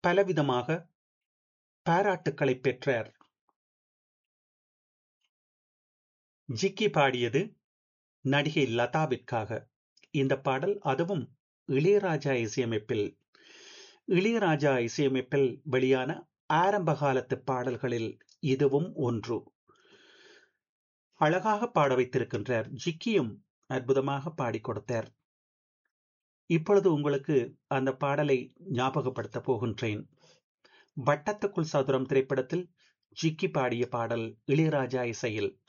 பலவிதமாக பாராட்டுக்களை பெற்றார் ஜிக்கி பாடியது நடிகை லதாவிற்காக இந்த பாடல் அதுவும் இளையராஜா இசையமைப்பில் இளையராஜா இசையமைப்பில் வெளியான ஆரம்ப காலத்து பாடல்களில் இதுவும் ஒன்று அழகாக பாட வைத்திருக்கின்றார் ஜிக்கியும் அற்புதமாக பாடிக் கொடுத்தார் இப்பொழுது உங்களுக்கு அந்த பாடலை ஞாபகப்படுத்த போகின்றேன் வட்டத்துக்குள் சதுரம் திரைப்படத்தில் ஜிக்கி பாடிய பாடல் இளையராஜா இசையில்